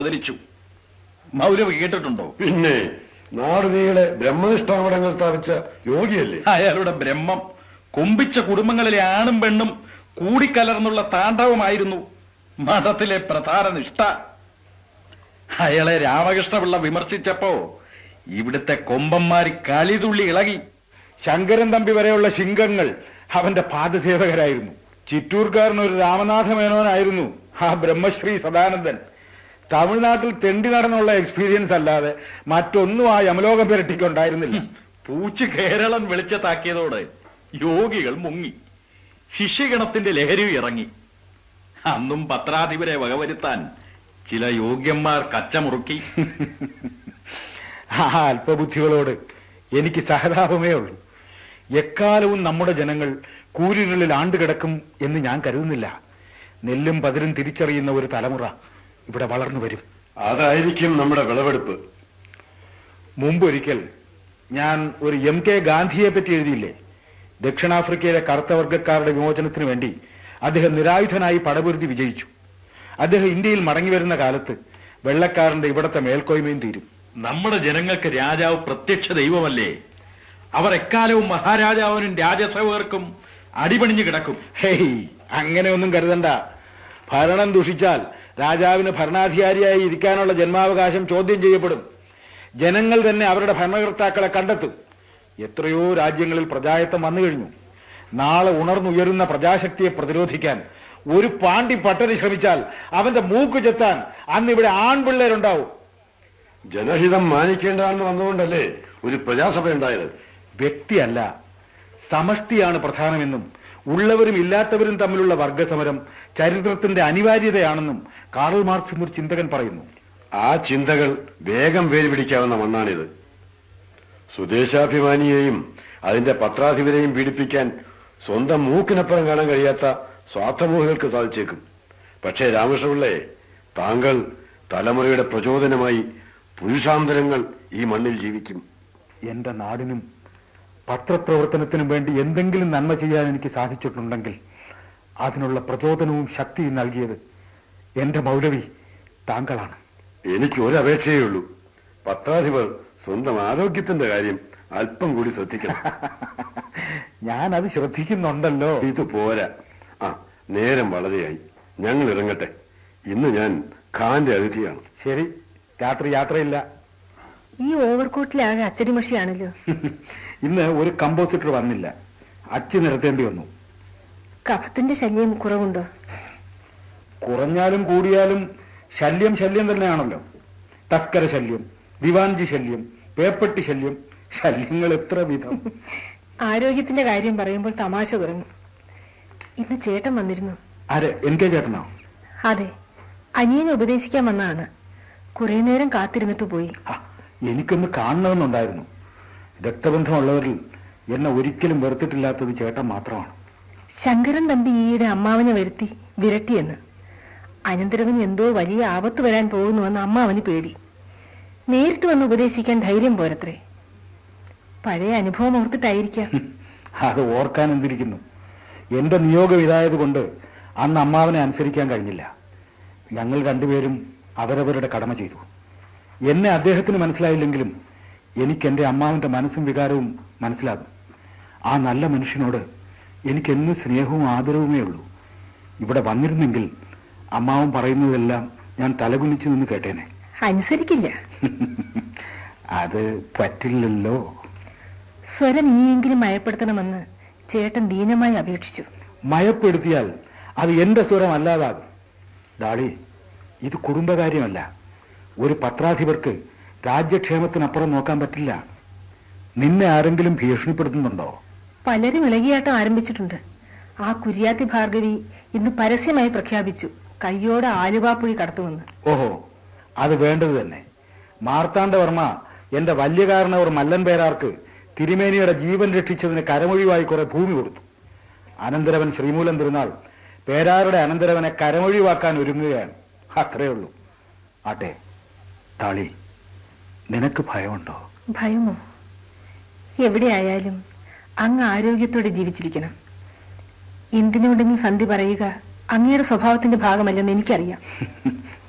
അവതരിച്ചു മൗലവി കേട്ടിട്ടുണ്ടോ പിന്നെ നാടുനീളെ ബ്രഹ്മനിഷ്ഠാമടങ്ങൾ സ്ഥാപിച്ച യോഗിയല്ലേ അയാളുടെ ബ്രഹ്മം കുമ്പിച്ച കുടുംബങ്ങളിലെ ആണും പെണ്ണും കൂടിക്കലർന്നുള്ള താണ്ഡവമായിരുന്നു മഠത്തിലെ പ്രധാന നിഷ്ഠ അയാളെ രാമകൃഷ്ണപിള്ള വിമർശിച്ചപ്പോ ഇവിടുത്തെ കൊമ്പന്മാര് കളിതുള്ളി ഇളകി ശങ്കരൻ തമ്പി വരെയുള്ള ശിങ്കങ്ങൾ അവന്റെ പാദസേവകരായിരുന്നു ചിറ്റൂർക്കാരൻ ഒരു രാമനാഥ മേനോനായിരുന്നു ആ ബ്രഹ്മശ്രീ സദാനന്ദൻ തമിഴ്നാട്ടിൽ തെണ്ടി നടന്നുള്ള എക്സ്പീരിയൻസ് അല്ലാതെ മറ്റൊന്നും ആ യമലോകം പുരട്ടിക്കുണ്ടായിരുന്നില്ല പൂച്ച് കേരളം വെളിച്ചത്താക്കിയതോടെ യോഗികൾ മുങ്ങി ശിഷ്യഗണത്തിന്റെ ലഹരി ഇറങ്ങി അന്നും പത്രാധിപരെ വകവരുത്താൻ ചില യോഗ്യന്മാർ കച്ചമുറുക്കി ആ അല്പബുദ്ധികളോട് എനിക്ക് സഹതാപമേ ഉള്ളൂ എക്കാലവും നമ്മുടെ ജനങ്ങൾ കൂരിനുള്ളിൽ ആണ്ടുകിടക്കും എന്ന് ഞാൻ കരുതുന്നില്ല നെല്ലും പതിരും തിരിച്ചറിയുന്ന ഒരു തലമുറ ഇവിടെ വളർന്നു വരും അതായിരിക്കും നമ്മുടെ വിളവെടുപ്പ് മുമ്പൊരിക്കൽ ഞാൻ ഒരു എം കെ ഗാന്ധിയെ പറ്റി എഴുതിയില്ലേ ദക്ഷിണാഫ്രിക്കയിലെ കറുത്ത വർഗ്ഗക്കാരുടെ വിമോചനത്തിന് വേണ്ടി അദ്ദേഹം നിരായുധനായി പടപൊരുതി വിജയിച്ചു അദ്ദേഹം ഇന്ത്യയിൽ മടങ്ങി വരുന്ന കാലത്ത് വെള്ളക്കാരന്റെ ഇവിടത്തെ മേൽക്കോയ്മയും തീരും നമ്മുടെ ജനങ്ങൾക്ക് രാജാവ് പ്രത്യക്ഷ ദൈവമല്ലേ അവർ എക്കാലവും മഹാരാജാവിനും രാജസേവകർക്കും അടിപണിഞ്ഞു കിടക്കും ഹേയ് അങ്ങനെയൊന്നും കരുതണ്ട ഭരണം ദുഷിച്ചാൽ രാജാവിന് ഭരണാധികാരിയായി ഇരിക്കാനുള്ള ജന്മാവകാശം ചോദ്യം ചെയ്യപ്പെടും ജനങ്ങൾ തന്നെ അവരുടെ ഭരണകർത്താക്കളെ കണ്ടെത്തും എത്രയോ രാജ്യങ്ങളിൽ പ്രജായത്വം വന്നു കഴിഞ്ഞു നാളെ ഉണർന്നുയരുന്ന പ്രജാശക്തിയെ പ്രതിരോധിക്കാൻ ഒരു പാണ്ടി പട്ടന് ശ്രമിച്ചാൽ അവന്റെ മൂക്ക് ചെത്താൻ അന്ന് ഇവിടെ ആൺപിള്ളേരുണ്ടാവും ജനഹിതം മാനിക്കേണ്ടതാണെന്ന് വന്നുകൊണ്ടല്ലേ ഒരു പ്രജാസഭ ഉണ്ടായത് വ്യക്തിയല്ല സമഷ്ടിയാണ് പ്രധാനമെന്നും ഉള്ളവരും ഇല്ലാത്തവരും തമ്മിലുള്ള വർഗസമരം ചരിത്രത്തിന്റെ അനിവാര്യതയാണെന്നും കാറൽ മാർക്സും ഒരു ചിന്തകൻ പറയുന്നു ആ ചിന്തകൾ വേഗം വേര് പിടിക്കാവുന്ന മണ്ണാണിത് സ്വദേശാഭിമാനിയെയും അതിന്റെ പത്രാധിപരെയും പീഡിപ്പിക്കാൻ സ്വന്തം മൂക്കിനപ്പുറം കാണാൻ കഴിയാത്ത സ്വാർത്ഥമോഹികൾക്ക് സാധിച്ചേക്കും പക്ഷേ രാമകൃഷ്ണപിള്ളയെ താങ്കൾ തലമുറയുടെ പ്രചോദനമായി പുരുഷാന്തരങ്ങൾ ഈ മണ്ണിൽ ജീവിക്കും എന്റെ നാടിനും പത്രപ്രവർത്തനത്തിനും വേണ്ടി എന്തെങ്കിലും നന്മ ചെയ്യാൻ എനിക്ക് സാധിച്ചിട്ടുണ്ടെങ്കിൽ അതിനുള്ള പ്രചോദനവും ശക്തിയും നൽകിയത് എന്റെ മൗലവി താങ്കളാണ് എനിക്ക് ഒരു അപേക്ഷയേ ഉള്ളൂ പത്രാധിപർ സ്വന്തം ആരോഗ്യത്തിന്റെ കാര്യം അല്പം കൂടി ശ്രദ്ധിക്കണം ഞാൻ അത് ശ്രദ്ധിക്കുന്നുണ്ടല്ലോ ഇത് പോരാ ആ നേരം വളരെയായി ഞങ്ങൾ ഇറങ്ങട്ടെ ഇന്ന് ഞാൻ ഖാന്റെ അതിഥിയാണ് ശരി രാത്രി യാത്രയില്ല ഈ ഓവർകോട്ടിലാകെ അച്ചടി മഷിയാണല്ലോ ഇന്ന് ഒരു കമ്പോസിറ്റർ വന്നില്ല അച്ചു നിരത്തേണ്ടി വന്നു കഫത്തിന്റെ ശല്യം കുറവുണ്ടോ കുറഞ്ഞാലും കൂടിയാലും ശല്യം ശല്യം തന്നെയാണല്ലോ തസ്കര ശല്യം ദിവാൻജി ശല്യം പേപ്പട്ടി ശല്യം ശല്യങ്ങൾ എത്ര വിധം ആരോഗ്യത്തിന്റെ കാര്യം പറയുമ്പോൾ തമാശ തുടങ്ങും ഇന്ന് ചേട്ടൻ വന്നിരുന്നു ആര് എൻ കെ ചേട്ടനോ അതെ അനിയനെ ഉപദേശിക്കാൻ വന്നതാണ് കുറെ നേരം കാത്തിരുന്നിട്ട് പോയി ആ, എനിക്കൊന്ന് കാണണമെന്നുണ്ടായിരുന്നു രക്തബന്ധമുള്ളവരിൽ എന്നെ ഒരിക്കലും വെറുത്തിട്ടില്ലാത്തത് ചേട്ടൻ മാത്രമാണ് ശങ്കരൻ തമ്പി ഈയിടെ അമ്മാവനെ വരുത്തി വിരട്ടിയെന്ന് അനന്തരവന് എന്തോ വലിയ ആപത്ത് വരാൻ പോകുന്നുവെന്ന് അമ്മാവന് പേടി നേരിട്ട് വന്ന് ഉപദേശിക്കാൻ ധൈര്യം പോരത്രേ പഴയ അനുഭവം ഓർത്തിട്ടായിരിക്കാം അത് ഓർക്കാൻ എന്തിരിക്കുന്നു എന്റെ നിയോഗം ഇതായതുകൊണ്ട് അന്ന് അമ്മാവനെ അനുസരിക്കാൻ കഴിഞ്ഞില്ല ഞങ്ങൾ രണ്ടുപേരും അവരവരുടെ കടമ ചെയ്തു എന്നെ അദ്ദേഹത്തിന് മനസ്സിലായില്ലെങ്കിലും എനിക്ക് എൻ്റെ അമ്മാവന്റെ മനസ്സും വികാരവും മനസ്സിലാകും ആ നല്ല മനുഷ്യനോട് എനിക്കെന്നും സ്നേഹവും ആദരവുമേ ഉള്ളൂ ഇവിടെ വന്നിരുന്നെങ്കിൽ അമ്മാവൻ പറയുന്നതെല്ലാം ഞാൻ തലകുനിച്ചു നിന്ന് കേട്ടേനെ അനുസരിക്കില്ല അത് പറ്റില്ലല്ലോ സ്വരം ഇനിയെങ്കിലും മയപ്പെടുത്തണമെന്ന് ചേട്ടൻ ദീനമായി അപേക്ഷിച്ചു മയപ്പെടുത്തിയാൽ അത് എന്റെ സ്വരം അല്ലാതാകും ഡാളി ഇത് കുടുംബകാര്യമല്ല ഒരു പത്രാധിപർക്ക് രാജ്യക്ഷേമത്തിനപ്പുറം നോക്കാൻ പറ്റില്ല നിന്നെ ആരെങ്കിലും ഭീഷണിപ്പെടുത്തുന്നുണ്ടോ പലരും ഇളകിയാട്ടം ആരംഭിച്ചിട്ടുണ്ട് ആ കുര്യാത്തി ഭാർഗവി ഇന്ന് പരസ്യമായി പ്രഖ്യാപിച്ചു കയ്യോടെ ആലുവാപ്പുഴി കടത്തുമെന്ന് ഓഹോ അത് വേണ്ടത് തന്നെ മാർത്താണ്ഡവർമ്മ എന്റെ വല്യകാരണവർ മല്ലൻ പേരാർക്ക് തിരുമേനിയുടെ ജീവൻ രക്ഷിച്ചതിന് കരമൊഴിവായി കുറെ ഭൂമി കൊടുത്തു അനന്തരവൻ ശ്രീമൂലം തിരുനാൾ പേരാറുടെ അനന്തരവനെ കരമൊഴിവാക്കാൻ ഒരുങ്ങുകയാണ് അത്രേ ഉള്ളൂ ആട്ടെ താളി നിനക്ക് ഭയമുണ്ടോ ഭയമോ എവിടെയായാലും അങ്ങ് ആരോഗ്യത്തോടെ ജീവിച്ചിരിക്കണം എന്തിനോടെങ്കിലും സന്ധി പറയുക അങ്ങയുടെ സ്വഭാവത്തിന്റെ ഭാഗമല്ലെന്ന് എനിക്കറിയാം